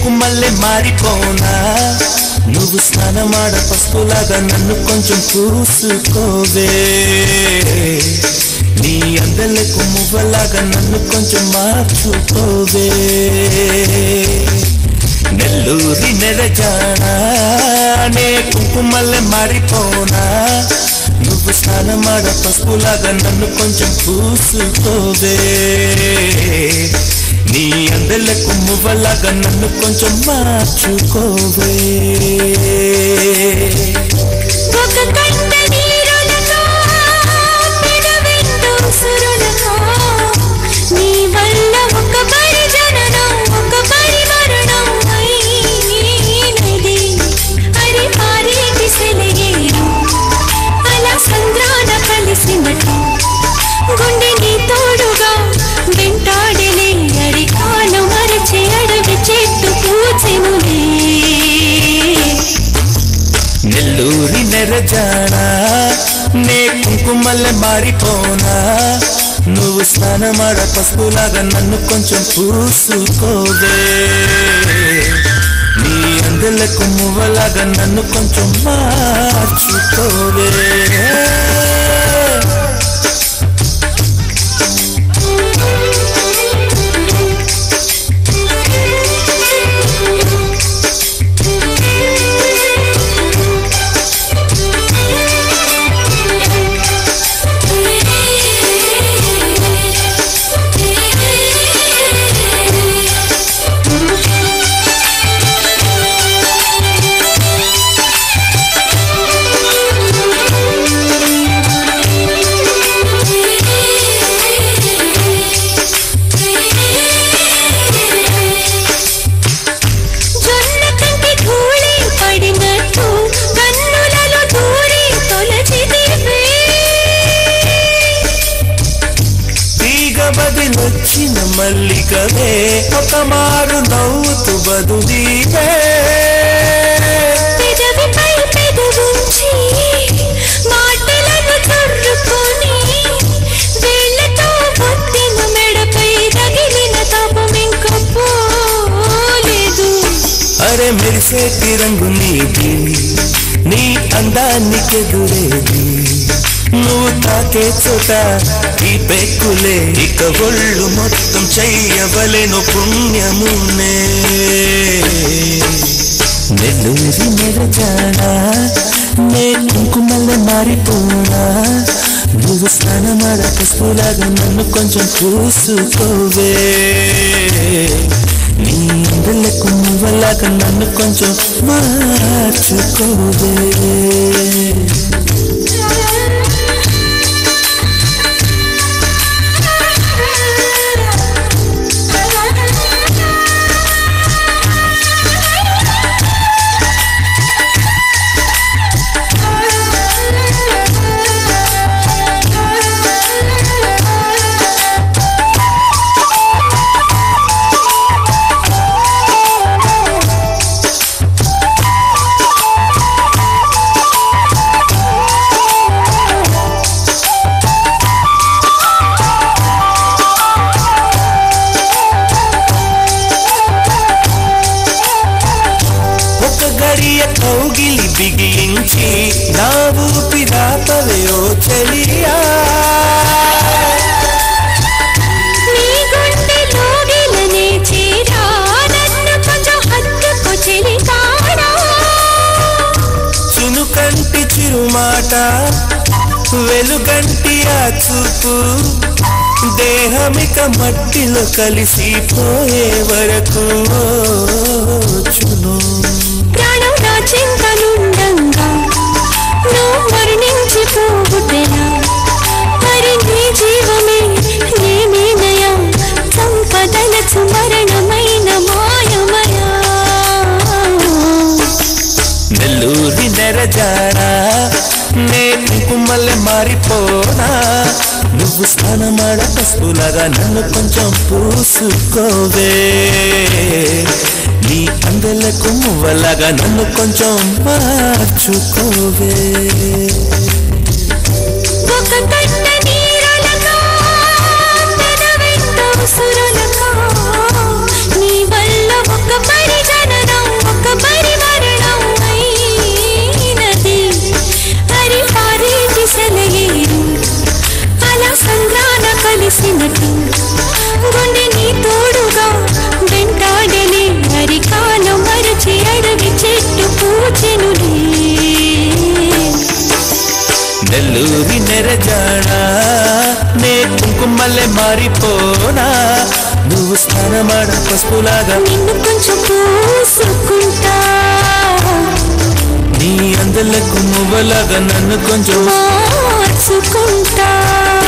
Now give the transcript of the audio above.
కుంకుమల్లే మారిపోనా నువ్వు స్నానమాడ పసుపులాగా నన్ను కొంచెం పూసుకోవే నీ అందలకు మువ్వలాగా నన్ను కొంచెం మార్చుకోవే నెల్లూరి నెరజానా నే కుంకుమల్లే మారిపోనా నువ్వు స్నానమాడ పసుపులాగా నన్ను కొంచెం పూసుకోవే నీ అందలకు మువ్వలాగా నన్ను కొంచెం మార్చుకోవే ఒక కంట నీరులతో పెదవిందు సురులతో నీ వల్ల ఒక పరిజననం ఒక పరిమరణం అయినది అరి పారేటి సెలయేరు అలా సంద్రాన కలిసినట్టు గుండె నీ తోడుగా వెంటాడలే అరి కాలు మరచి అడవి చెట్టు పూచెనులే నెల్లూరి నెరజానా నే కుంకుమల్లె మారిపోనా నువ్వు స్నానమాడ పసుపులాగా నన్ను కొంచెం పూసుకోవే నీ అందలకు మువ్వలాగా నన్ను కొంచెం మార్చుకోవే జొన్న కంటి ధూళి పడినట్టు కన్నులలో దూరి తొలచిదివే తీగ బదిలొచ్చిన మల్లికవే ఒక మారు నవ్వుతూ బదులీవే పెదవిపై పెదవుంచి మాటలను తొర్రుకొని వేళ్ళతో ఒత్తిన మెడపై తగిలిన తాపమింక పోలేదు అరే మెరిసేటి రంగు నీది నీ అందానికెదురేది నువ్వు తాకే చోట ఈ పెక్కులే ఇక ఒళ్ళు మొత్తం చెయ్యవలెను పుణ్యమునే నెల్లూరి నెరజానా నే కుంకుమల్ల మారిపోనా నువ్వు స్నానమాడ పసుపులాగా నన్ను కొంచెం చూసుకోవే నీ అందలకు నువ్వలాగా నన్ను కొంచెం మార్చుకోవే ఒక గడియ కౌగిలి బిగించి నా ఊపిరాపవే ఓ చెలియా నీ గుండెలోగిలనే చేరా నన్ను కొంచెం హత్తుకు చెలికాడా చునుకంటి చిరుమాట వెలుగంటి ఆ చూపు దేహమిక మట్టిలో కలిసిపోయే వరకు ఓ చును ప్రాణం నా చింతనుండంగా నువ్వు మరణించిపోవుటెలా మరి నీ జీవమే నేనేనయా సంపదలకు మరణమైన మాయమయా నెల్లూరి నెరజానా నే కుంకుమల్లె మారిపోనా నువ్వు స్నానమాడ పసుపులాగా నన్ను కొంచెం పూసుకోవే నీ అందలకు మువ్వలాగా నన్ను కొంచెం మార్చుకోవే ఒక కన్న నీరులగా పెదవెంతో సురులగా నీ వల్ల ఒక పరిజన నెల్లూరి నెరజాడా నే కుంకుమల్లె మారిపోనా నువ్వు స్నానమాడ పసుపులాగా నిన్ను కొంచెం పూసుకుంటా నీ అందలకు మువ్వలాగా నన్ను కొంచెం మార్చుకుంటా